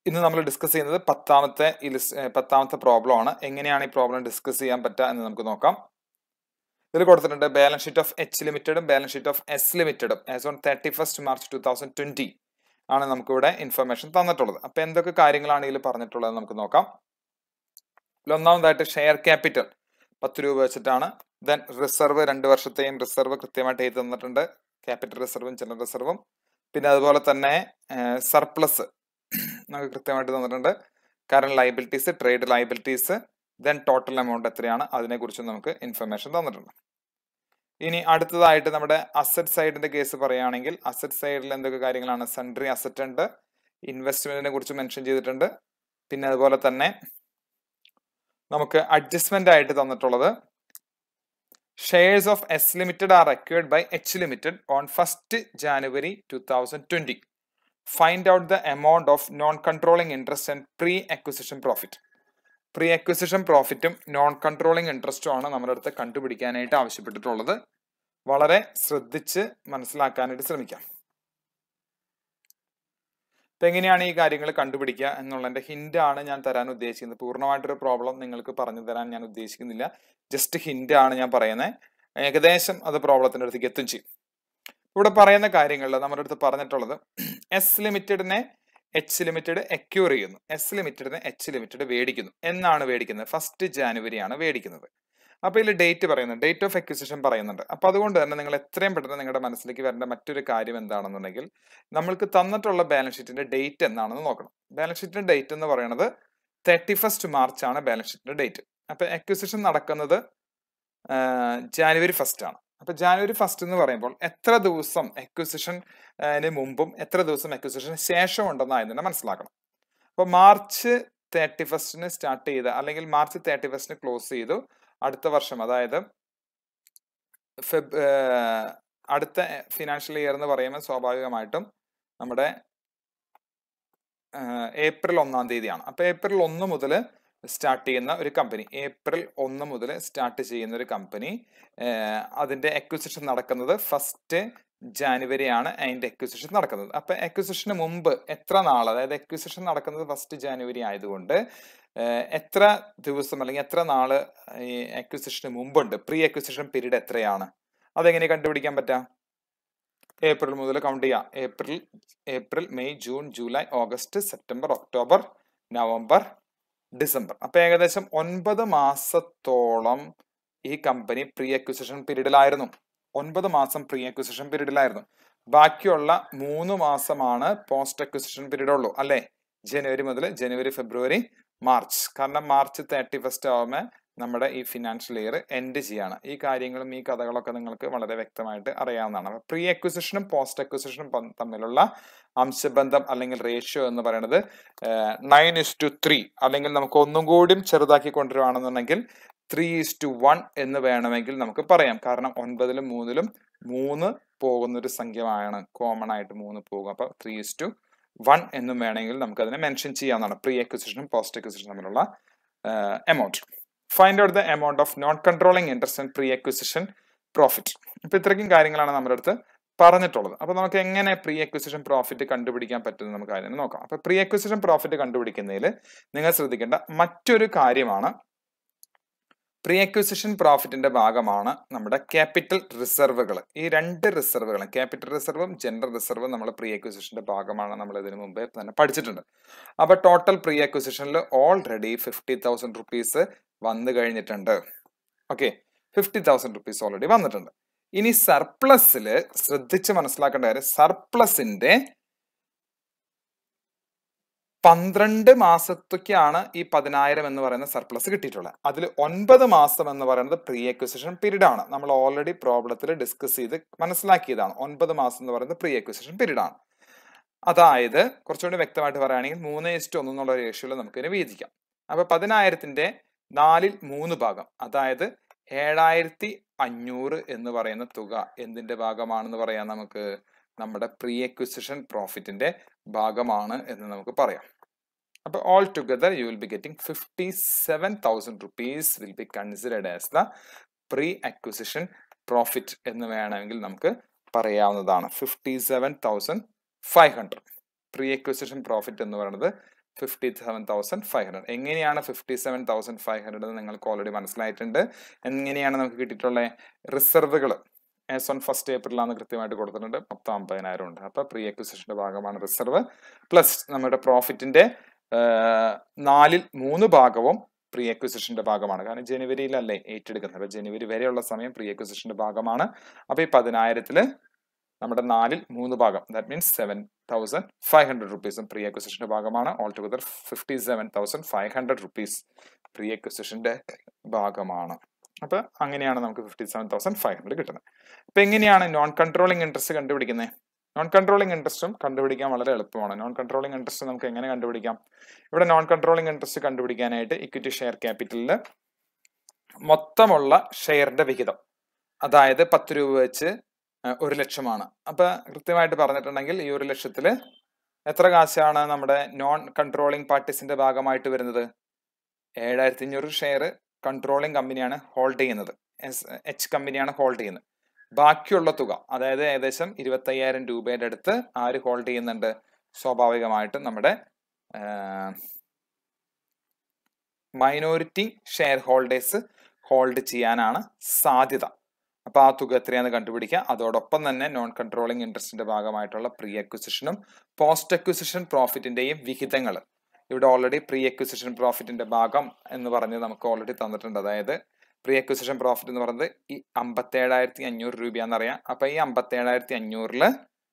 ഇന്ന് നമ്മൾ ഡിസ്കസ് ചെയ്യുന്നത് പത്താമത്തെ ഇലിസ് ഏഹ് പത്താമത്തെ പ്രോബ്ലം ആണ് എങ്ങനെയാണ് ഈ പ്രോബ്ലം ഡിസ്കസ് ചെയ്യാൻ പറ്റുക എന്ന് നമുക്ക് നോക്കാം ഇതിൽ കൊടുത്തിട്ടുണ്ട് ബാലൻസ് ഷീറ്റ് ഓഫ് എച്ച് ലിമിറ്റഡും ബാലൻസ് ഷീറ്റ് ഓഫ് എസ് ലിമിറ്റഡും as on thirty first March two thousand twenty ആണ് നമുക്കിവിടെ ഇൻഫർമേഷൻ തന്നിട്ടുള്ളത് അപ്പൊ എന്തൊക്കെ കാര്യങ്ങളാണ് ഇതിൽ പറഞ്ഞിട്ടുള്ളത് നമുക്ക് നോക്കാം ഇതിൽ ഒന്നാമതായിട്ട് ഷെയർ ക്യാപിറ്റൽ പത്ത് രൂപ വെച്ചിട്ടാണ് ദെൻ റിസർവ് രണ്ട് വർഷത്തെയും റിസർവ് കൃത്യമായിട്ട് എഴുതി തന്നിട്ടുണ്ട് ക്യാപിറ്റൽ റിസർവും ജനറൽ റിസർവും പിന്നെ അതുപോലെ തന്നെ സർപ്ലസ് നമുക്ക് കൃത്യമായിട്ട് തന്നിട്ടുണ്ട് current liabilities trade liabilities then total amount എത്രയാണ് അതിനെക്കുറിച്ച് നമുക്ക് ഇൻഫർമേഷൻ തന്നിട്ടുണ്ട് ഇനി അടുത്തതായിട്ട് നമ്മുടെ അസറ്റ് സൈഡിന്റെ കേസ് പറയുകയാണെങ്കിൽ അസറ്റ് സൈഡിൽ എന്തൊക്കെ കാര്യങ്ങളാണ് സൺട്രി അസറ്റ് ഉണ്ട് ഇൻവെസ്റ്റ്മെന്റിനെ കുറിച്ച് മെൻഷൻ ചെയ്തിട്ടുണ്ട് പിന്നെ അതുപോലെ തന്നെ നമുക്ക് അഡ്ജസ്റ്റ്മെന്റ് ആയിട്ട് തന്നിട്ടുള്ളത് shares of S limited are acquired by H limited on first January two thousand twenty find out the amount of non controlling interest and pre acquisition profit pre acquisition പ്രോഫിറ്റും non controlling ഇൻട്രസ്റ്റും ആണ് നമ്മുടെ അടുത്ത് കണ്ടുപിടിക്കാനായിട്ട് ആവശ്യപ്പെട്ടിട്ടുള്ളത് വളരെ ശ്രദ്ധിച്ച് മനസ്സിലാക്കാനായിട്ട് ശ്രമിക്കാം അപ്പൊ എങ്ങനെയാണ് ഈ കാര്യങ്ങൾ കണ്ടുപിടിക്കുക എന്നുള്ളതിന്റെ ഹിന്റ് ആണ് ഞാൻ തരാൻ ഉദ്ദേശിക്കുന്നത് പൂർണ്ണമായിട്ടൊരു പ്രോബ്ലം നിങ്ങൾക്ക് പറഞ്ഞു തരാൻ ഞാൻ ഉദ്ദേശിക്കുന്നില്ല ജസ്റ്റ് ഹിന്റ് ആണ് ഞാൻ പറയുന്നത് ഏകദേശം അത് പ്രോബ്ലത്തിന്റെ അടുത്തേക്ക് എത്തും ചെയ്യും ഇവിടെ പറയുന്ന കാര്യങ്ങളിൽ നമ്മുടെ അടുത്ത് പറഞ്ഞിട്ടുള്ളത് എസ് ലിമിറ്റഡിനെ എച്ച് ലിമിറ്റഡ് എക്യൂർ ചെയ്യുന്നു എസ് ലിമിറ്റഡിനെ എച്ച് ലിമിറ്റഡ് മേടിക്കുന്നു എന്നാണ് മേടിക്കുന്നത് ഫസ്റ്റ് ജാനുവരി ആണ് മേടിക്കുന്നത് അപ്പൊ ഇതിൽ ഡേറ്റ് പറയുന്നുണ്ട് ഡേറ്റ് ഓഫ് എക്വിസിഷൻ പറയുന്നുണ്ട് അപ്പൊ അതുകൊണ്ട് തന്നെ നിങ്ങൾ എത്രയും പെട്ടെന്ന് നിങ്ങളുടെ മനസ്സിലേക്ക് വരേണ്ട മറ്റൊരു കാര്യം എന്താണെന്നുണ്ടെങ്കിൽ നമ്മൾക്ക് തന്നിട്ടുള്ള ബാലൻസ് ഷീറ്റിന്റെ ഡേറ്റ് എന്താണെന്ന് നോക്കണം ബാലൻസ് ഷീറ്റിന്റെ ഡേറ്റ് എന്ന് പറയുന്നത് തേർട്ടി ഫസ്റ്റ് മാർച്ച് ആണ് ബാലൻസ് ഷീറ്റിന്റെ ഡേറ്റ് അപ്പൊ എക്വിസിഷൻ നടക്കുന്നത് ജാനുവരി ഫസ്റ്റ് ആണ് അപ്പൊ ജാനുവരി ഫസ്റ്റ് എന്ന് പറയുമ്പോൾ എത്ര ദിവസം എക്വിസിഷന് മുമ്പും എത്ര ദിവസം എക്വിസിഷന് ശേഷം ഉണ്ടെന്ന് ആദ്യം തന്നെ മനസ്സിലാക്കണം അപ്പൊ മാർച്ച് തേർട്ടി ഫസ്റ്റിന് സ്റ്റാർട്ട് ചെയ്ത് അല്ലെങ്കിൽ മാർച്ച് തേർട്ടി ഫസ്റ്റിന് ക്ലോസ് ചെയ്തു അടുത്ത വർഷം അതായത് ഫെബ് അടുത്ത ഫിനാൻഷ്യൽ ഇയർ എന്ന് പറയുമ്പോൾ സ്വാഭാവികമായിട്ടും നമ്മുടെ ഏപ്രിൽ ഒന്നാം തീയതിയാണ് അപ്പൊ ഏപ്രിൽ ഒന്ന് മുതൽ സ്റ്റാർട്ട് ചെയ്യുന്ന ഒരു കമ്പനി ഏപ്രിൽ ഒന്ന് മുതൽ സ്റ്റാർട്ട് ചെയ്യുന്ന ഒരു കമ്പനി അതിന്റെ എക്വിസിഷൻ നടക്കുന്നത് ഫസ്റ്റ് ജാനുവരി ആണ് അതിന്റെ എക്വിസിഷൻ നടക്കുന്നത് അപ്പൊ എക്വിസിഷന് മുമ്പ് എത്ര നാൾ അതായത് എക്വിസിഷൻ നടക്കുന്നത് ഫസ്റ്റ് ജാനുവരി ആയതുകൊണ്ട് എത്ര ദിവസം അല്ലെങ്കിൽ എത്ര നാള് ഈ എക്വിസിഷന് മുമ്പുണ്ട് പ്രീ എക്വിസിഷൻ പീരീഡ് എത്രയാണ് അതെങ്ങനെ കണ്ടുപിടിക്കാൻ പറ്റാം ഏപ്രിൽ മുതൽ കൗണ്ട് ചെയ്യാം April April May June July August September October November December അപ്പൊ ഏകദേശം ഒൻപത് മാസത്തോളം ഈ കമ്പനി പ്രീ അക്വിസിഷൻ പീരീഡിലായിരുന്നു ഒൻപത് മാസം പ്രീ അക്വിസിഷൻ പീരീഡിലായിരുന്നു ബാക്കിയുള്ള മൂന്ന് മാസമാണ് പോസ്റ്റ് അക്വിസിഷൻ പീരീഡ് ഉള്ളൂ അല്ലെ ജനുവരി മുതൽ ജനുവരി ഫെബ്രുവരി മാർച്ച് കാരണം മാർച്ച് തേർട്ടി ഫസ്റ്റ് ആവുമ്പോൾ നമ്മുടെ ഈ ഫിനാൻഷ്യൽ ഇയർ എൻഡ് ചെയ്യാണ് ഈ കാര്യങ്ങളും ഈ കഥകളൊക്കെ നിങ്ങൾക്ക് വളരെ വ്യക്തമായിട്ട് അറിയാവുന്നതാണ് പ്രീ അക്വിസിഷനും പോസ്റ്റ് അക്വിസിഷനും തമ്മിലുള്ള അംശബന്ധം അല്ലെങ്കിൽ റേഷ്യോ എന്ന് പറയുന്നത് നയൻ ഇസ് ടു ത്രീ അല്ലെങ്കിൽ നമുക്ക് ഒന്നും കൂടിയും ചെറുതാക്കി കൊണ്ടുവരികയാണെന്നുണ്ടെങ്കിൽ ത്രീ ഇസ് ടു വൺ എന്ന് വേണമെങ്കിൽ നമുക്ക് പറയാം കാരണം ഒൻപതിലും മൂന്നിലും മൂന്ന് പോകുന്ന ഒരു സംഖ്യമാണ് കോമൺ ആയിട്ട് മൂന്ന് പോകും അപ്പൊ ത്രീ ഇസ് ടു വൺ എന്നും വേണമെങ്കിൽ നമുക്ക് അതിനെ മെൻഷൻ ചെയ്യാവുന്നതാണ് പ്രീ അക്വിസിഷനും പോസ്റ്റ് അക്വിസിഷനും തമ്മിലുള്ള amount find out the amount of non controlling interest and pre acquisition profit അപ്പൊ ഇത്രയ്ക്കും കാര്യങ്ങളാണ് നമ്മുടെ അടുത്ത് പറഞ്ഞിട്ടുള്ളത് അപ്പൊ നമുക്ക് എങ്ങനെ പ്രീ അക്വിസിഷൻ പ്രോഫിറ്റ് കണ്ടുപിടിക്കാൻ പറ്റുമെന്ന് നമുക്ക് അതിനെ നോക്കാം അപ്പൊ പ്രീ അക്വിസിഷൻ പ്രോഫിറ്റ് കണ്ടുപിടിക്കുന്നതിൽ നിങ്ങൾ ശ്രദ്ധിക്കേണ്ട മറ്റൊരു കാര്യമാണ് പ്രീ അക്വിസിഷൻ പ്രോഫിറ്റിന്റെ ഭാഗമാണ് നമ്മുടെ ക്യാപിറ്റൽ റിസർവുകൾ ഈ രണ്ട് റിസർവുകളും ക്യാപിറ്റൽ റിസർവും ജനറൽ റിസർവും നമ്മൾ പ്രീ അക്വിസിഷന്റെ ഭാഗമാണ് നമ്മൾ ഇതിനു മുമ്പേ തന്നെ പഠിച്ചിട്ടുണ്ട് അപ്പൊ ടോട്ടൽ പ്രീ അക്വിസിഷനിൽ ഓൾറെഡി ഫിഫ്റ്റി തൗസൻഡ് റുപ്പീസ് വന്നു കഴിഞ്ഞിട്ടുണ്ട് okay fifty thousand rupees already വന്നിട്ടുണ്ട് ഇനി സർപ്ലസിൽ ശ്രദ്ധിച്ച് മനസ്സിലാക്കേണ്ട കാര്യം സർപ്ലസിന്റെ പന്ത്രണ്ട് മാസത്തേക്കാണ് ഈ പതിനായിരം എന്ന് പറയുന്ന സർപ്ലസ് കിട്ടിയിട്ടുള്ളത് അതിൽ ഒൻപത് മാസം എന്ന് പറയുന്നത് പ്രീ അക്വിസിഷൻ പീരീഡ് ആണ് നമ്മൾ ഓൾറെഡി പ്രോബ്ലത്തിൽ ഡിസ്കസ് ചെയ്ത് മനസ്സിലാക്കിയതാണ് ഒൻപത് മാസം എന്ന് പറയുന്നത് പ്രീ അക്വിസിഷൻ പീരീഡ് ആണ് അതായത് കുറച്ചുകൂടി വ്യക്തമായിട്ട് പറയുകയാണെങ്കിൽ മൂന്ന് ഇസ്റ്റ് ഒന്ന് എന്നുള്ള റേഷ്യോയിൽ നമുക്കിതിനെ വീതിക്കാം അപ്പൊ പതിനായിരത്തിന്റെ നാലിൽ മൂന്ന് ഭാഗം അതായത് ഏഴായിരത്തി അഞ്ഞൂറ് എന്ന് പറയുന്ന തുക എന്തിന്റെ ഭാഗമാണെന്ന് പറയാം നമുക്ക് നമ്മുടെ പ്രീ അക്വിസിഷൻ പ്രോഫിറ്റിന്റെ ഭാഗമാണ് എന്ന് നമുക്ക് പറയാം അപ്പൊ all together you will be getting fifty seven thousand rupees will be considered as the pre acquisition profit എന്ന് വേണമെങ്കിൽ നമുക്ക് പറയാവുന്നതാണ് fifty seven thousand five hundred pre acquisition profit എന്ന് പറയുന്നത് fifty seven thousand five hundred എങ്ങനെയാണ് fifty seven thousand five hundred എന്ന് നിങ്ങൾക്ക് already മനസ്സിലായിട്ടുണ്ട് എങ്ങനെയാണ് നമുക്ക് കിട്ടിയിട്ടുള്ള റിസർവുകൾ ആസ് ഓൺ ഫസ്റ്റ് ഏപ്രിലാണ് കൃത്യമായിട്ട് കൊടുത്തിട്ടുണ്ട് മൊത്തം അമ്പതിനായിരം ഉണ്ട് അപ്പോൾ പ്രീ അക്വിസിഷന്റെ ഭാഗമാണ് റിസർവ് പ്ലസ് നമ്മുടെ പ്രോഫിറ്റിന്റെ നാലിൽ മൂന്ന് ഭാഗവും പ്രീ അക്വിസിഷന്റെ ഭാഗമാണ് കാരണം ജനുവരിയിലല്ലേ ഏറ്റെടുക്കുന്നത് അപ്പോൾ ജനുവരി വരെയുള്ള സമയം പ്രീ അക്വിസിഷന്റെ ഭാഗമാണ് അപ്പോൾ ഈ പതിനായിരത്തില് നമ്മുടെ നാലിൽ മൂന്ന് ഭാഗം that means seven thousand five hundred റുപ്പീസും പ്രീ അക്വിസിഷന്റെ ഭാഗമാണ് all together fifty seven thousand five hundred rupees pre അക്വിസിഷന്റെ ഭാഗമാണ് അപ്പൊ അങ്ങനെയാണ് നമുക്ക് fifty seven thousand five hundred കിട്ടുന്നത് അപ്പൊ എങ്ങനെയാണ് നോൺ കൺട്രോളിംഗ് ഇൻട്രസ്റ്റ് കണ്ടുപിടിക്കുന്നത് നോൺ കൺട്രോളിംഗ് ഇൻട്രസ്റ്റും കണ്ടുപിടിക്കാൻ വളരെ എളുപ്പമാണ് നോൺ കൺട്രോളിംഗ് ഇൻട്രസ്റ്റ് നമുക്ക് എങ്ങനെ കണ്ടുപിടിക്കാം ഇവിടെ നോൺ കൺട്രോളിംഗ് ഇൻട്രസ്റ്റ് കണ്ടുപിടിക്കാനായിട്ട് ഇക്വിറ്റി ഷെയർ ക്യാപിറ്റലിൽ മൊത്തമുള്ള ഷെയറിന്റെ വിഹിതം അതായത് പത്ത് രൂപ വെച്ച് ഒരു ലക്ഷമാണ് അപ്പൊ കൃത്യമായിട്ട് പറഞ്ഞിട്ടുണ്ടെങ്കിൽ ഈ ഒരു ലക്ഷത്തില് എത്ര കാശാണ് നമ്മുടെ നോൺ കൺട്രോളിംഗ് പാർട്ടീസിന്റെ ഭാഗമായിട്ട് വരുന്നത് ഏഴായിരത്തി അഞ്ഞൂറ് ഷെയർ കൺട്രോളിംഗ് കമ്പനിയാണ് ഹോൾഡ് ചെയ്യുന്നത് എച്ച് കമ്പനിയാണ് ഹോൾഡ് ചെയ്യുന്നത് ബാക്കിയുള്ള തുക അതായത് ഏകദേശം ഇരുപത്തയ്യായിരം രൂപയുടെ അടുത്ത് ആര് ഹോൾഡ് ചെയ്യുന്നുണ്ട് സ്വാഭാവികമായിട്ടും നമ്മുടെ മൈനോറിറ്റി ഷെയർ ഹോൾഡേഴ്സ് ഹോൾഡ് ചെയ്യാനാണ് സാധ്യത അപ്പൊ ആ തുക എത്രയാന്ന് കണ്ടുപിടിക്കുക അതോടൊപ്പം തന്നെ നോൺ കൺട്രോളിംഗ് ഇൻട്രസ്റ്റിന്റെ ഭാഗമായിട്ടുള്ള പ്രീ അക്വിസിഷനും പോസ്റ്റ് അക്വിസിഷൻ പ്രോഫിറ്റിന്റെയും വിഹിതങ്ങൾ ഇവിടെ ഓൾറെഡി പ്രീ അക്വിസിഷൻ പ്രോഫിറ്റിന്റെ ഭാഗം എന്ന് പറഞ്ഞ് നമുക്ക് ഓൾറെഡി തന്നിട്ടുണ്ട് അതായത് പ്രീ അക്വിസിഷൻ പ്രോഫിറ്റ് എന്ന് പറയുന്നത് ഈ അമ്പത്തേഴായിരത്തി അഞ്ഞൂറ് രൂപയാണെന്നറിയാം അപ്പൊ ഈ അമ്പത്തേഴായിരത്തി അഞ്ഞൂറില്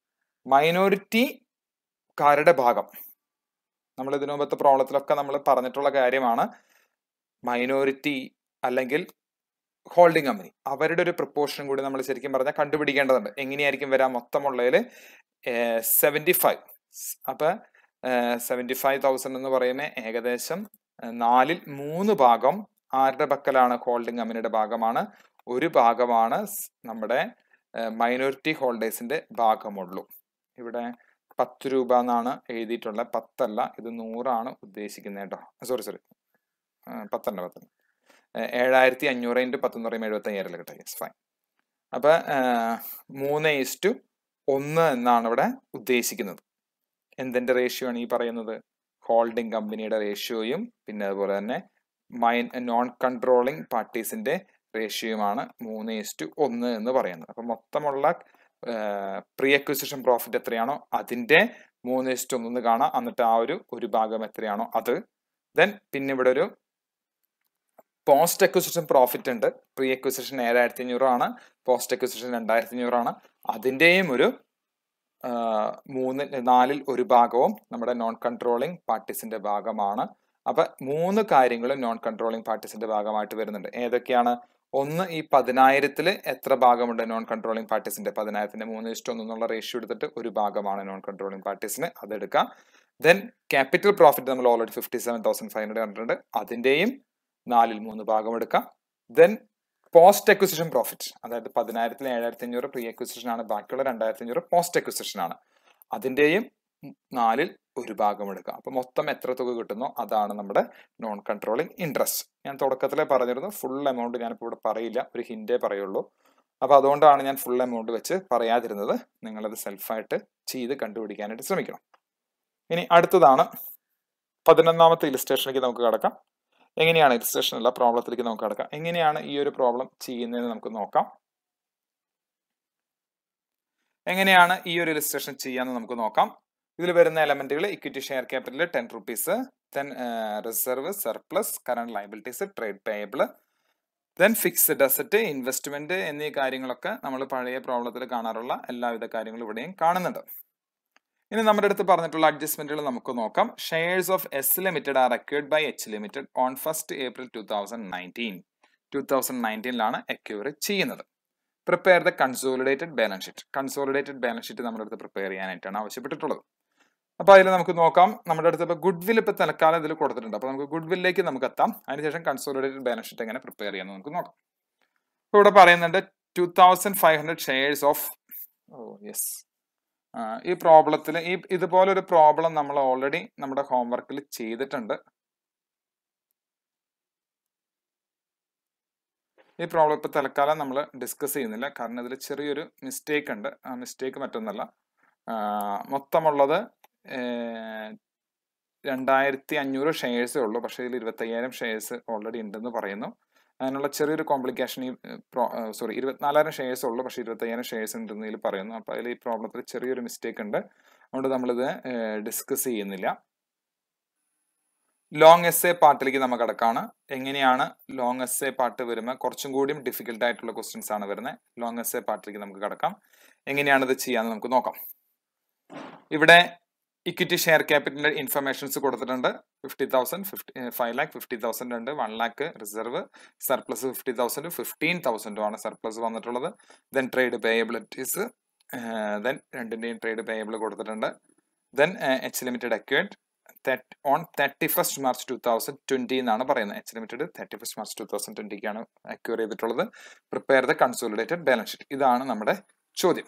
മൈനോറിറ്റിക്കാരുടെ ഭാഗം നമ്മൾ ഇതിനു മുമ്പത്തെ പ്രോബ്ലത്തിലൊക്കെ നമ്മൾ പറഞ്ഞിട്ടുള്ള കാര്യമാണ് മൈനോറിറ്റി അല്ലെങ്കിൽ ഹോൾഡിംഗ് കമ്പനി അവരുടെ ഒരു പ്രപ്പോർഷൻ കൂടി നമ്മൾ ശരിക്കും പറഞ്ഞാൽ കണ്ടുപിടിക്കേണ്ടതുണ്ട് എങ്ങനെയായിരിക്കും വരാൻ മൊത്തമുള്ളതിൽ സെവൻറ്റി ഫൈവ് അപ്പൊ സെവൻറ്റി ഫൈവ് തൗസൻഡ് എന്ന് പറയുമ്പോൾ ഏകദേശം നാലിൽ മൂന്ന് ഭാഗം ആരുടെ പക്കലാണ് ഹോൾഡിംഗ് കമ്പനിയുടെ ഭാഗമാണ് ഒരു ഭാഗമാണ് നമ്മുടെ മൈനോറിറ്റി ഹോൾഡേഴ്സിന്റെ ഭാഗമുള്ളൂ ഇവിടെ പത്ത് രൂപ എന്നാണ് എഴുതിയിട്ടുള്ള പത്തല്ല ഇത് നൂറാണ് ഉദ്ദേശിക്കുന്നത് കേട്ടോ സോറി സോറി പത്തല്ല പത്തല്ല ഏഴായിരത്തി അഞ്ഞൂറ് ഇൻറ്റു പത്തെന്ന് പറയുമ്പോൾ എഴുപത്തി അയ്യായിരം കിട്ടുക യെസ് ഫൈൻ അപ്പൊ മൂന്ന് ഈസ്റ്റു ഒന്ന് എന്നാണ് ഇവിടെ ഉദ്ദേശിക്കുന്നത് എന്തിന്റെ റേഷ്യോ ആണ് ഈ പറയുന്നത് ഹോൾഡിംഗ് കമ്പനിയുടെ റേഷ്യോയും പിന്നെ അതുപോലെ തന്നെ മൈൻ നോൺ കൺട്രോളിംഗ് പാർട്ടീസിന്റെ റേഷ്യോയുമാണ് മൂന്ന് ഈസ്റ്റു ഒന്ന് എന്ന് പറയുന്നത് അപ്പൊ മൊത്തമുള്ള പ്രീ അക്വിസിഷൻ പ്രോഫിറ്റ് എത്രയാണോ അതിന്റെ മൂന്ന് ഈസ്റ്റു ഒന്ന് കാണാം എന്നിട്ട് ആ ഒരു ഒരു ഭാഗം എത്രയാണോ അത് ദെൻ പിന്നെ ഇവിടെ ഒരു പോസ്റ്റ് അക്വിസിഷൻ പ്രോഫിറ്റ് ഉണ്ട് പ്രീ അക്വിസിഷൻ ഏഴായിരത്തി അഞ്ഞൂറാണ് പോസ്റ്റ് അക്വിസിഷൻ രണ്ടായിരത്തി അഞ്ഞൂറാണ് അതിൻ്റെയും ഒരു മൂന്ന് നാലിൽ ഒരു ഭാഗവും നമ്മുടെ നോൺ കൺട്രോളിംഗ് പാർട്ടീസിന്റെ ഭാഗമാണ് അപ്പൊ മൂന്ന് കാര്യങ്ങളും നോൺ കൺട്രോളിംഗ് പാർട്ടീസിന്റെ ഭാഗമായിട്ട് വരുന്നുണ്ട് ഏതൊക്കെയാണ് ഒന്ന് ഈ പതിനായിരത്തില് എത്ര ഭാഗമുണ്ട് നോൺ കൺട്രോളിംഗ് പാർട്ടീസിന്റെ പതിനായിരത്തിന്റെ മൂന്ന് ഇഷ്ടം ഒന്നുള്ള റേഷ്യോ എടുത്തിട്ട് ഒരു ഭാഗമാണ് നോൺ കൺട്രോളിംഗ് പാർട്ടീസിന് അതെടുക്കാം ദെൻ ക്യാപിറ്റൽ പ്രോഫിറ്റ് നമ്മൾ already fifty seven thousand five hundred കണ്ടിട്ടുണ്ട് അതിന്റെയും നാലിൽ മൂന്ന് ഭാഗം എടുക്കാം ദെൻ പോസ്റ്റ് അക്വിസിഷൻ പ്രോഫിറ്റ് അതായത് പതിനായിരത്തിൽ ഏഴായിരത്തി അഞ്ഞൂറ് പ്രീ അക്വിസിഷൻ ആണ് ബാക്കിയുള്ള രണ്ടായിരത്തി അഞ്ഞൂറ് പോസ്റ്റ് അക്വിസിഷൻ ആണ് അതിന്റെയും നാലിൽ ഒരു ഭാഗം എടുക്കാം അപ്പൊ മൊത്തം എത്ര തുക കിട്ടുന്നോ അതാണ് നമ്മുടെ നോൺ കൺട്രോളിംഗ് ഇൻട്രസ്റ്റ് ഞാൻ തുടക്കത്തിലെ പറഞ്ഞിരുന്നു ഫുൾ എമൗണ്ട് ഞാനിപ്പോൾ ഇവിടെ പറയില്ല ഒരു ഹിൻഡേ പറയുള്ളൂ അപ്പൊ അതുകൊണ്ടാണ് ഞാൻ ഫുൾ എമൗണ്ട് വെച്ച് പറയാതിരുന്നത് നിങ്ങളത് സെൽഫായിട്ട് ചെയ്ത് കണ്ടുപിടിക്കാനായിട്ട് ശ്രമിക്കണം ഇനി അടുത്തതാണ് പതിനൊന്നാമത്തെ ഇലിസ്ട്രേഷനിലേക്ക് നമുക്ക് കടക്കാം എങ്ങനെയാണ് ഇലിസ്ട്രേഷൻ അല്ല പ്രോബ്ലത്തിലേക്ക് നമുക്ക് കടക്കാം എങ്ങനെയാണ് ഈ ഒരു പ്രോബ്ലം ചെയ്യുന്നതെന്ന് നമുക്ക് നോക്കാം എങ്ങനെയാണ് ഈ ഒരു ഇലിസ്ട്രേഷൻ ചെയ്യാന്ന് നമുക്ക് നോക്കാം ഇതിൽ വരുന്ന എലമെന്റുകൾ equity share capital ten rupees then reserve surplus current liabilities trade payable then fixed asset investment എന്നീ കാര്യങ്ങളൊക്കെ നമ്മൾ പഴയ പ്രോബ്ലത്തിൽ കാണാറുള്ള എല്ലാവിധ കാര്യങ്ങളും ഇവിടെയും കാണുന്നുണ്ട് ഇനി നമ്മുടെ അടുത്ത് പറഞ്ഞിട്ടുള്ള അഡ്ജസ്റ്റ്മെന്റുകൾ നമുക്ക് നോക്കാം shares of S limited are acquired by H limited on first April two thousand nineteen two thousand നയൻറ്റീനിലാണ് അക്യൂർ ചെയ്യുന്നത് prepare the consolidated balance sheet consolidated balance sheet നമ്മുടെ അടുത്ത് പ്രിപ്പയർ ചെയ്യാനായിട്ടാണ് ആവശ്യപ്പെട്ടിട്ടുള്ളത് അപ്പോൾ അതിൽ നമുക്ക് നോക്കാം നമ്മുടെ അടുത്ത് ഇപ്പോൾ ഗുഡ് വിൽ ഇപ്പോൾ തൽക്കാലം ഇതിൽ കൊടുത്തിട്ടുണ്ട് അപ്പോൾ നമുക്ക് ഗുഡ് വില്ലേക്ക് നമുക്ക് എത്താം അതിനുശേഷം കൺസോളിഡേറ്റഡ് ബാലൻസ് ഷീറ്റ് എങ്ങനെ പ്രിപ്പയർ ചെയ്യാമെന്ന് നമുക്ക് നോക്കാം ഇപ്പോൾ ഇവിടെ പറയുന്നുണ്ട് two thousand five hundred shares of oh yes ഈ പ്രോബ്ലത്തിൽ ഈ ഇതുപോലെ ഒരു പ്രോബ്ലം നമ്മൾ ഓൾറെഡി നമ്മുടെ ഹോംവർക്കിൽ ചെയ്തിട്ടുണ്ട് ഈ പ്രോബ്ലം ഇപ്പോൾ തൽക്കാലം നമ്മൾ ഡിസ്കസ് ചെയ്യുന്നില്ല കാരണം ഇതിൽ ചെറിയൊരു മിസ്റ്റേക്ക് ഉണ്ട് ആ മിസ്റ്റേക്ക് മറ്റൊന്നല്ല മൊത്തമുള്ളത് രണ്ടായിരത്തി അഞ്ഞൂറ് ഷെയർസേ ഉള്ളൂ പക്ഷേ ഇതിൽ ഇരുപത്തയ്യായിരം ഷെയർസ് ഓൾറെഡി ഉണ്ടെന്ന് പറയുന്നു അതിനുള്ള ചെറിയൊരു കോംപ്ലിക്കേഷൻ ഈ സോറി ഇരുപത്തിനാലായിരം ഷെയർസ് ഉള്ളൂ പക്ഷേ ഇരുപത്തയ്യായിരം ഷെയർസ് ഉണ്ടെന്ന് ഇതിൽ പറയുന്നു അപ്പോൾ അതിൽ ഈ പ്രോബ്ലത്തിൽ ചെറിയൊരു മിസ്റ്റേക്ക് ഉണ്ട് അതുകൊണ്ട് നമ്മളിത് ഡിസ്കസ് ചെയ്യുന്നില്ല ലോങ് എസ് എ പാർട്ടിലേക്ക് നമ്മൾ കിടക്കാണ് എങ്ങനെയാണ് ലോങ് എസ് എ പാർട്ട് വരുമ്പോൾ കുറച്ചും കൂടിയും ഡിഫിക്കൽട്ട് ആയിട്ടുള്ള ക്വസ്റ്റ്യൻസ് ആണ് വരുന്നത് ലോങ് എസ് എ പാർട്ടിലേക്ക് നമുക്ക് കിടക്കാം എങ്ങനെയാണ് ഇത് ചെയ്യാന്ന് നമുക്ക് നോക്കാം ഇവിടെ ഇക്വിറ്റി ഷെയർ ക്യാപിറ്റലിന്റെ ഇൻഫർമേഷൻസ് കൊടുത്തിട്ടുണ്ട് fifty thousand fifty five lakh fifty thousand ഉണ്ട് one lakh reserve surplus fifty thousand fifteen തൗസൻഡും ആണ് സർപ്ലസ് വന്നിട്ടുള്ളത് ദെൻ ട്രേഡ് പേയബിലിറ്റീസ് ദെൻ രണ്ടിന്റെയും ട്രേഡ് പേയബിൾ കൊടുത്തിട്ടുണ്ട് then H limited acquired on thirty first March two thousand twenty എന്നാണ് പറയുന്നത് H limited thirty first March two thousand ട്വന്റിക്കാണ് acquire ചെയ്തിട്ടുള്ളത് prepare the consolidated balance sheet ഇതാണ് നമ്മുടെ ചോദ്യം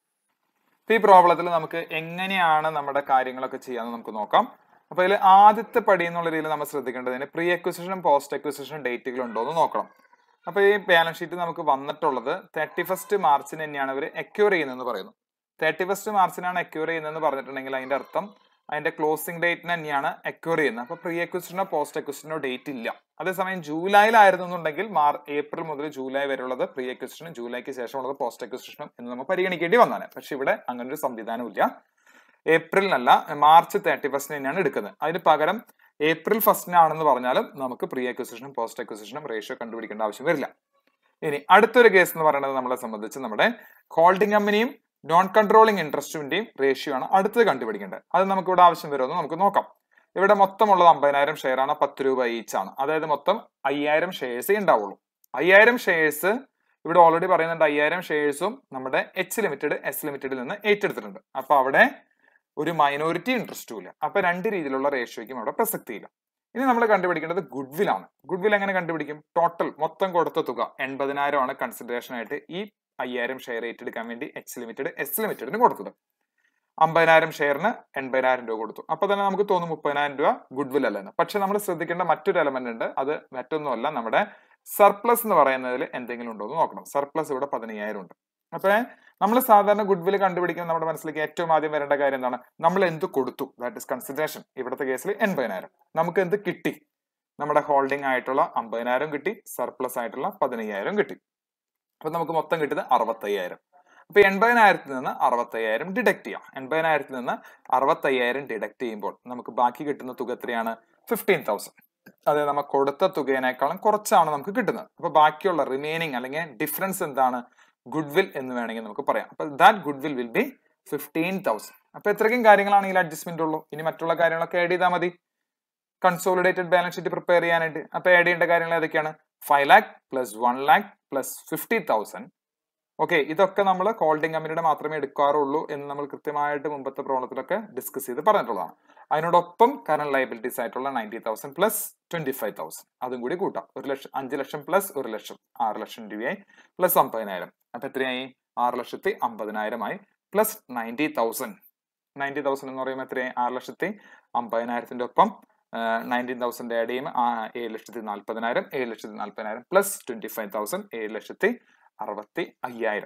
ഈ പ്രോബ്ലത്തിൽ നമുക്ക് എങ്ങനെയാണ് നമ്മുടെ കാര്യങ്ങളൊക്കെ ചെയ്യാന്ന് നമുക്ക് നോക്കാം അപ്പൊ ഇതിൽ ആദ്യത്തെ പടി എന്നുള്ള രീതിയിൽ നമ്മൾ ശ്രദ്ധിക്കേണ്ടതിന് പ്രീ അക്വിസിഷനും പോസ്റ്റ് അക്വിസിഷനും ഡേറ്റുകൾ ഉണ്ടോ എന്ന് നോക്കണം അപ്പൊ ഈ ബാലൻസ് ഷീറ്റ് നമുക്ക് വന്നിട്ടുള്ളത് തേർട്ടി ഫസ്റ്റ് മാർച്ചിന് തന്നെയാണ് ഇവർ അക്യൂർ ചെയ്യുന്നതെന്ന് പറയുന്നു തേർട്ടി ഫസ്റ്റ് മാർച്ചിനാണ് അക്യൂർ ചെയ്യുന്നതെന്ന് പറഞ്ഞിട്ടുണ്ടെങ്കിൽ അതിന്റെ അർത്ഥം അതിന്റെ ക്ലോസിംഗ് ഡേറ്റിന് തന്നെയാണ് അക്യൂർ ചെയ്യുന്നത് അപ്പൊ പ്രീ അക്വിസിഷനോ പോസ്റ്റ് അക്വിസിഷനോ ഡേറ്റ് ഇല്ല അതേസമയം ജൂലൈയിലായിരുന്നു എന്നുണ്ടെങ്കിൽ മാർ ഏപ്രിൽ മുതൽ ജൂലൈ വരെയുള്ളത് പ്രീ അക്വിസിഷനും ജൂലൈക്ക് ശേഷമുള്ളത് പോസ്റ്റ് അക്വിസിഷനും എന്ന് നമ്മൾ പരിഗണിക്കേണ്ടി വന്നാണ് പക്ഷെ ഇവിടെ അങ്ങനെ ഒരു സംവിധാനമില്ല ഏപ്രിലിനല്ല മാർച്ച് തേർട്ടി ഫസ്റ്റിന് തന്നെയാണ് എടുക്കുന്നത് അതിന് പകരം ഏപ്രിൽ ഫസ്റ്റിനാണെന്ന് പറഞ്ഞാലും നമുക്ക് പ്രീ അക്വിസിഷനും പോസ്റ്റ് അക്വിസിഷനും റേഷ്യോ കണ്ടുപിടിക്കേണ്ട ആവശ്യം വരില്ല ഇനി അടുത്തൊരു കേസ് എന്ന് പറയുന്നത് നമ്മളെ സംബന്ധിച്ച് നമ്മുടെ ഹോൾഡിംഗ് കമ്പനിയും നോൺ കൺട്രോളിംഗ് ഇൻട്രസ്റ്റിന്റെയും റേഷ്യോ ആണ് അടുത്തത് കണ്ടുപിടിക്കേണ്ടത് അത് നമുക്ക് ഇവിടെ ആവശ്യം വരുമെന്ന് നമുക്ക് നോക്കാം ഇവിടെ മൊത്തമുള്ളത് അമ്പതിനായിരം ഷെയർ ആണ് പത്ത് രൂപ ഈച്ച് ആണ് അതായത് മൊത്തം അയ്യായിരം ഷെയർസേ ഉണ്ടാവുള്ളൂ അയ്യായിരം ഷെയർസ് ഇവിടെ ഓൾറെഡി പറയുന്നുണ്ട് അയ്യായിരം ഷെയർസും നമ്മുടെ എച്ച് ലിമിറ്റഡ് എസ് ലിമിറ്റഡിൽ നിന്ന് ഏറ്റെടുത്തിട്ടുണ്ട് അപ്പൊ അവിടെ ഒരു മൈനോറിറ്റി ഇൻട്രസ്റ്റും ഇല്ല അപ്പൊ രണ്ട് രീതിയിലുള്ള റേഷ്യോയ്ക്കും അവിടെ പ്രസക്തിയില്ല ഇനി നമ്മൾ കണ്ടുപിടിക്കേണ്ടത് ഗുഡ്വിൽ ആണ് ഗുഡ്വിൽ എങ്ങനെ കണ്ടുപിടിക്കും ടോട്ടൽ മൊത്തം കൊടുത്ത തുക എൺപതിനായിരം ആണ് കൺസിഡറേഷൻ ആയിട്ട് ഈ അയ്യായിരം ഷെയർ ഏറ്റെടുക്കാൻ വേണ്ടി എച്ച് ലിമിറ്റഡ് എസ് ലിമിറ്റഡിന് കൊടുത്തത് അമ്പതിനായിരം ഷെയറിന് എൺപതിനായിരം രൂപ കൊടുത്തു അപ്പൊ തന്നെ നമുക്ക് തോന്നും മുപ്പതിനായിരം രൂപ ഗുഡ്വിൽ അല്ലെന്ന് പക്ഷെ നമ്മൾ ശ്രദ്ധിക്കേണ്ട മറ്റൊരു എലമെന്റ് ഉണ്ട് അത് മറ്റൊന്നുമല്ല നമ്മുടെ സർപ്ലസ് എന്ന് പറയുന്നതിൽ എന്തെങ്കിലും ഉണ്ടോ എന്ന് നോക്കണം സർപ്ലസ് ഇവിടെ പതിനയ്യായിരം ഉണ്ട് അപ്പൊ നമ്മൾ സാധാരണ ഗുഡ്വിൽ കണ്ടുപിടിക്കുന്ന നമ്മുടെ മനസ്സിലേക്ക് ഏറ്റവും ആദ്യം വരേണ്ട കാര്യം എന്താണ് നമ്മൾ എന്ത് കൊടുത്തു ദാറ്റ് ഇസ് കൺസിഡറേഷൻ ഇവിടുത്തെ കേസിൽ എൺപതിനായിരം നമുക്ക് എന്ത് കിട്ടി നമ്മുടെ ഹോൾഡിംഗ് ആയിട്ടുള്ള അമ്പതിനായിരം കിട്ടി സർപ്ലസ് ആയിട്ടുള്ള പതിനയ്യായിരം കിട്ടി അപ്പൊ നമുക്ക് മൊത്തം കിട്ടിയത് അറുപത്തയ്യായിരം അപ്പൊ എൺപതിനായിരത്തിൽ നിന്ന് അറുപത്തയ്യായിരം ഡിഡക്ട് ചെയ്യാം എൺപതിനായിരത്തിൽ നിന്ന് അറുപത്തയ്യായിരം ഡിഡക്ട് ചെയ്യുമ്പോൾ നമുക്ക് ബാക്കി കിട്ടുന്ന തുക എത്രയാണ് ഫിഫ്റ്റീൻ തൗസൻഡ് അതായത് നമ്മൾ കൊടുത്ത തുകയേക്കാളും കുറച്ചാണ് നമുക്ക് കിട്ടുന്നത് അപ്പൊ ബാക്കിയുള്ള റിമൈനിങ് അല്ലെങ്കിൽ ഡിഫറൻസ് എന്താണ് ഗുഡ്വിൽ എന്ന് വേണമെങ്കിൽ നമുക്ക് പറയാം അപ്പൊ that goodwill will be fifteen thousand അപ്പൊ എത്രയ്ക്കും കാര്യങ്ങളാണെങ്കിൽ അഡ്ജസ്റ്റ്മെന്റ് ഉള്ളൂ ഇനി മറ്റുള്ള കാര്യങ്ങളൊക്കെ ആഡ് ചെയ്താൽ മതി കൺസോളിഡേറ്റഡ് ബാലൻസ് ഷീറ്റ് പ്രിപ്പയർ ചെയ്യാനായിട്ട് അപ്പൊ ആഡ് ചെയ്യേണ്ട കാര്യങ്ങൾ ഏതൊക്കെയാണ് five lakh plus one lakh plus fifty thousand okay ഇതൊക്കെ നമ്മൾ ഹോൾഡിംഗ് കമ്പനിയുടെ മാത്രമേ എടുക്കാറുള്ളൂ എന്ന് നമ്മൾ കൃത്യമായിട്ട് മുമ്പത്തെ പ്രോബ്ലത്തിലൊക്കെ ഡിസ്കസ് ചെയ്ത് പറഞ്ഞിട്ടുള്ളതാണ് അതിനോടൊപ്പം കറന്റ് ലൈബിലിറ്റീസ് ആയിട്ടുള്ള ninety thousand plus twenty five thousand അതും കൂടി കൂട്ടാം ഒരു ലക്ഷം അഞ്ച് ലക്ഷം പ്ലസ് ഒരു ലക്ഷം ആറ് ലക്ഷം രൂപയായി പ്ലസ് അമ്പതിനായിരം അപ്പൊ എത്രയായി ആറ് ലക്ഷത്തി അമ്പതിനായിരമായി plus ninety thousand ninety thousand എന്ന് പറയുമ്പോൾ എത്രയായി ആറ് ലക്ഷത്തി അമ്പതിനായിരത്തിന്റെ ഒപ്പം നയൻറ്റീൻ തൗസൻഡ് ആഡ് ചെയ്യുമ്പോൾ ഏഴ് ലക്ഷത്തി നാൽപ്പതിനായിരം ഏഴ് ലക്ഷത്തി നാൽപ്പതിനായിരം പ്ലസ് ട്വന്റി ഫൈവ് തൗസൻഡ് ഏഴ് ലക്ഷത്തി അറുപത്തി അയ്യായിരം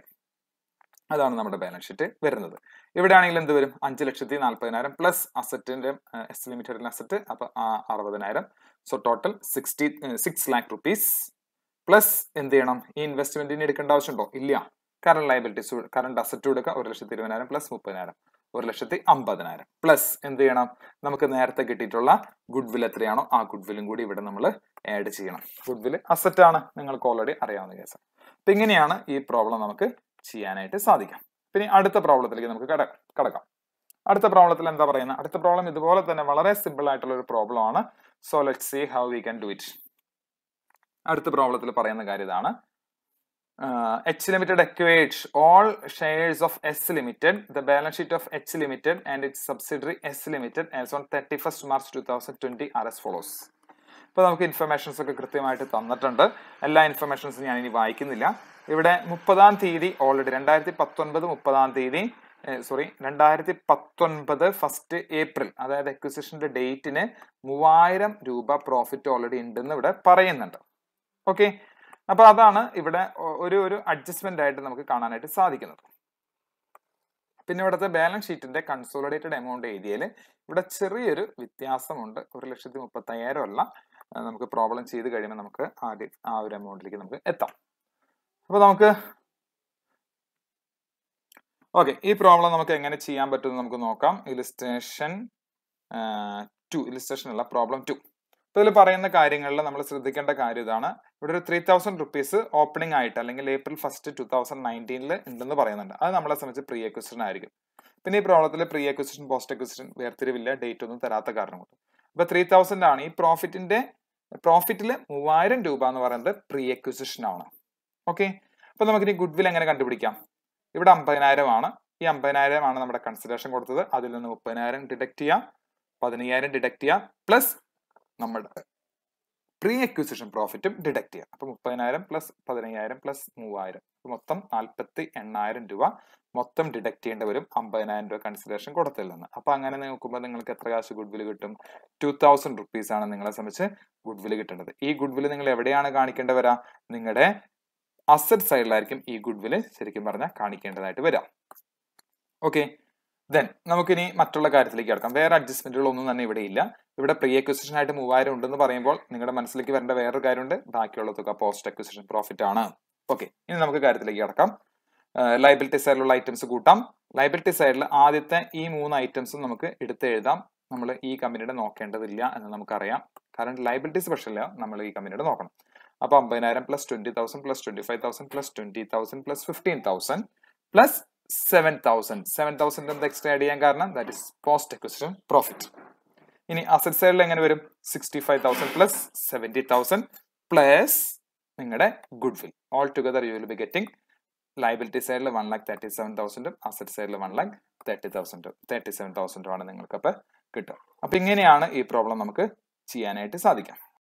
അതാണ് നമ്മുടെ ബാലൻസ് ഷീറ്റ് വരുന്നത് ഇവിടെ ആണെങ്കിൽ എന്ത് വരും അഞ്ച് ലക്ഷത്തി നാൽപ്പതിനായിരം പ്ലസ് അസറ്റിന്റെ എസ് ലിമിറ്റഡിന്റെ അസറ്റ് അപ്പൊ അറുപതിനായിരം so total sixty six lakh rupees plus എന്ത് ചെയ്യണം ഈ ഇൻവെസ്റ്റ്മെന്റിന് എടുക്കേണ്ട ആവശ്യമുണ്ടോ ഇല്ല കറണ്ട് ലയബിലിറ്റീസ് കറണ്ട് അസറ്റ് കൊടുക്കുക ഒരു ലക്ഷത്തി ഇരുപതിനായിരം പ്ലസ് മുപ്പതിനായിരം ഒരു ലക്ഷത്തി അമ്പതിനായിരം പ്ലസ് എന്ത് ചെയ്യണം നമുക്ക് നേരത്തെ കിട്ടിയിട്ടുള്ള ഗുഡ് വിൽ എത്രയാണോ ആ ഗുഡ് വില്ലും കൂടി ഇവിടെ നമ്മൾ ആഡ് ചെയ്യണം ഗുഡ് വിൽ അസറ്റ് ആണ് നിങ്ങൾക്ക് ഓൾറെഡി അറിയാവുന്ന കേസ് അപ്പൊ ഇങ്ങനെയാണ് ഈ പ്രോബ്ലം നമുക്ക് ചെയ്യാനായിട്ട് സാധിക്കാം പിന്നെ അടുത്ത പ്രോബ്ലത്തിലേക്ക് നമുക്ക് കട കടക്കാം അടുത്ത പ്രോബ്ലത്തിൽ എന്താ പറയുന്നത് അടുത്ത പ്രോബ്ലം ഇതുപോലെ തന്നെ വളരെ സിമ്പിൾ ആയിട്ടുള്ള ഒരു പ്രോബ്ലം ആണ് so let see how we can do it അടുത്ത പ്രോബ്ലത്തിൽ പറയുന്ന കാര്യം ഇതാണ് H limited acquired all shares of S limited the balance sheet of H limited and its subsidiary S limited as on thirty first March two thousand twenty are as follows ഇപ്പോൾ നമുക്ക് informations ഒക്കെ കൃത്യമായിട്ട് തന്നിട്ടുണ്ട് എല്ലാ ഇൻഫർമേഷൻസും ഞാൻ ഇനി വായിക്കുന്നില്ല ഇവിടെ മുപ്പതാം തീയതി ഓൾറെഡി രണ്ടായിരത്തി പത്തൊൻപത് മുപ്പതാം തീയതി സോറി രണ്ടായിരത്തി പത്തൊൻപത് ഫസ്റ്റ് ഏപ്രിൽ അതായത് എക്വിസിഷന്റെ ഡേറ്റിന് മൂവായിരം രൂപ പ്രോഫിറ്റ് ഓൾറെഡി ഉണ്ടെന്ന് ഇവിടെ പറയുന്നുണ്ട് ഓക്കെ അപ്പൊ അതാണ് ഇവിടെ ഒരു ഒരു അഡ്ജസ്റ്റ്മെന്റ് ആയിട്ട് നമുക്ക് കാണാനായിട്ട് സാധിക്കുന്നത് പിന്നെ ഇവിടുത്തെ ബാലൻസ് ഷീറ്റിന്റെ കൺസോളിഡേറ്റഡ് എമൗണ്ട് ഏരിയയിൽ ഇവിടെ ചെറിയൊരു വ്യത്യാസമുണ്ട് ഒരു ലക്ഷത്തി മുപ്പത്തി അയ്യായിരം അല്ല ആ, നമുക്ക് പ്രോബ്ലം ചെയ്ത് കഴിയുമ്പോൾ നമുക്ക് ആദ്യം ആ ഒരു എമൗണ്ടിലേക്ക് നമുക്ക് എത്താം അപ്പോൾ നമുക്ക് ഓക്കെ ഈ പ്രോബ്ലം നമുക്ക് എങ്ങനെ ചെയ്യാൻ പറ്റുമെന്ന് നമുക്ക് നോക്കാം ഇലിസ്ട്രേഷൻ ടു ഇലിസ്ട്രേഷൻ അല്ല പ്രോബ്ലം ടു അപ്പോൾ ഇതിൽ പറയുന്ന കാര്യങ്ങളിൽ നമ്മൾ ശ്രദ്ധിക്കേണ്ട കാര്യം ഇതാണ് ഇവിടെ ഒരു ത്രീ തൗസൻഡ് റുപ്പീസ് ഓപ്പണിംഗ് ആയിട്ട് അല്ലെങ്കിൽ ഏപ്രിൽ ഫസ്റ്റ് ടു തൗസൻഡ് നയൻറ്റീനിൽ ഉണ്ടെന്ന് പറയുന്നുണ്ട് അത് നമ്മളെ സംബന്ധിച്ച് പ്രീ അക്വസിഷൻ ആയിരിക്കും പിന്നെ ഈ പ്രോബ്ലത്തിൽ പ്രീ അക്വസിഷൻ പോസ്റ്റ് അക്വസിഷൻ വേർതിരിവില്ല ഡേറ്റ് ഒന്നും തരാത്ത കാരണം കൊണ്ട് അപ്പോൾ ത്രീ തൗസൻഡ് ആണ് ഈ പ്രോഫിറ്റിന്റെ പ്രോഫിറ്റിൽ മൂവായിരം രൂപ എന്ന് പറയുന്നത് പ്രീ അക്വസിഷൻ ആണ് ഓക്കെ അപ്പോൾ നമുക്കിനി ഗുഡ് വിൽ എങ്ങനെ കണ്ടുപിടിക്കാം ഇവിടെ അമ്പതിനായിരം ആണ് ഈ അമ്പതിനായിരം ആണ് നമ്മുടെ കൺസിഡറേഷൻ കൊടുത്തത് അതിൽ നിന്ന് മുപ്പതിനായിരം ഡിഡക്ട് ചെയ്യാം പതിനയ്യായിരം ഡിഡക്ട് ചെയ്യാം പ്ലസ് നമ്മുടെ പ്രീ അക്വിസിഷൻ പ്രോഫിറ്റും ഡിഡക്ട് ചെയ്യാം അപ്പൊ മുപ്പതിനായിരം പ്ലസ് പതിനയ്യായിരം പ്ലസ് മൂവായിരം അപ്പൊ മൊത്തം നാൽപ്പത്തി എണ്ണായിരം രൂപ മൊത്തം ഡിഡക്ട് ചെയ്യേണ്ടി വരും അമ്പതിനായിരം രൂപ കൺസിഡറേഷൻ കൊടുത്തിൽ നിന്ന് അപ്പൊ അങ്ങനെ നോക്കുമ്പോൾ നിങ്ങൾക്ക് എത്ര കാശ് ഗുഡ് വിൽ കിട്ടും ടു തൗസൻഡ് റുപ്പീസ് ആണ് നിങ്ങളെ സംബന്ധിച്ച് ഗുഡ് വിൽ കിട്ടേണ്ടത് ഈ ഗുഡ് വിൽ നിങ്ങൾ എവിടെയാണ് കാണിക്കേണ്ടത് വരാ നിങ്ങളുടെ അസറ്റ് സൈഡിലായിരിക്കും ഈ ഗുഡ് വിൽ ശരിക്കും പറഞ്ഞാൽ കാണിക്കേണ്ടതായിട്ട് വരാം ഓക്കെ ദെൻ നമുക്കിനി മറ്റുള്ള കാര്യത്തിലേക്ക് കിടക്കാം വേറെ അഡ്ജസ്റ്റ്മെന്റുകളൊന്നും തന്നെ ഇവിടെ ഇല്ല ഇവിടെ പ്രീ അക്വിസിഷൻ ആയിട്ട് മൂവായിരം ഉണ്ടെന്ന് പറയുമ്പോൾ നിങ്ങളുടെ മനസ്സിലേക്ക് വരേണ്ട വേറൊരു കാര്യമുണ്ട് ബാക്കിയുള്ള തുക പോസ്റ്റ് അക്വിസിഷൻ പ്രോഫിറ്റ് ആണ് ഓക്കെ ഇനി നമുക്ക് കാര്യത്തിലേക്ക് കിടക്കാം ലൈബിലിറ്റി സൈഡിലുള്ള ഐറ്റംസ് കൂട്ടാം ലൈബിലിറ്റി സൈഡിൽ ആദ്യത്തെ ഈ മൂന്ന് ഐറ്റംസും നമുക്ക് എടുത്ത് എഴുതാം നമ്മൾ ഈ കമ്പനിയുടെ നോക്കേണ്ടതില്ല എന്ന് നമുക്കറിയാം കാരണം ലൈബിലിറ്റി സ്പെഷ്യൽ നമ്മൾ ഈ കമ്പനിയുടെ നോക്കണം അപ്പൊ അമ്പതിനായിരം plus twenty thousand plus twenty five thousand plus twenty thousand plus fifteen thousand plus seven thousand seven thousand എന്ത് എക്സ്ട്രാ ആഡ് ചെയ്യാൻ കാരണം that is post acquisition profit ഇനി അസറ്റ് സൈഡിൽ എങ്ങനെ വരും sixty five thousand plus seventy thousand plus നിങ്ങളുടെ goodwill all together you will be getting liability സൈഡിൽ one lakh thirty seven തൗസൻഡും അസറ്റ് സൈഡിൽ വൺ ലാക്ക് തേർട്ടി തൗസൻഡും തേർട്ടി സെവൻ തൗസൻഡും ആണ് നിങ്ങൾക്ക് അപ്പോൾ കിട്ടുക അപ്പൊ ഇങ്ങനെയാണ് ഈ പ്രോബ്ലം നമുക്ക് ചെയ്യാനായിട്ട് സാധിക്കാം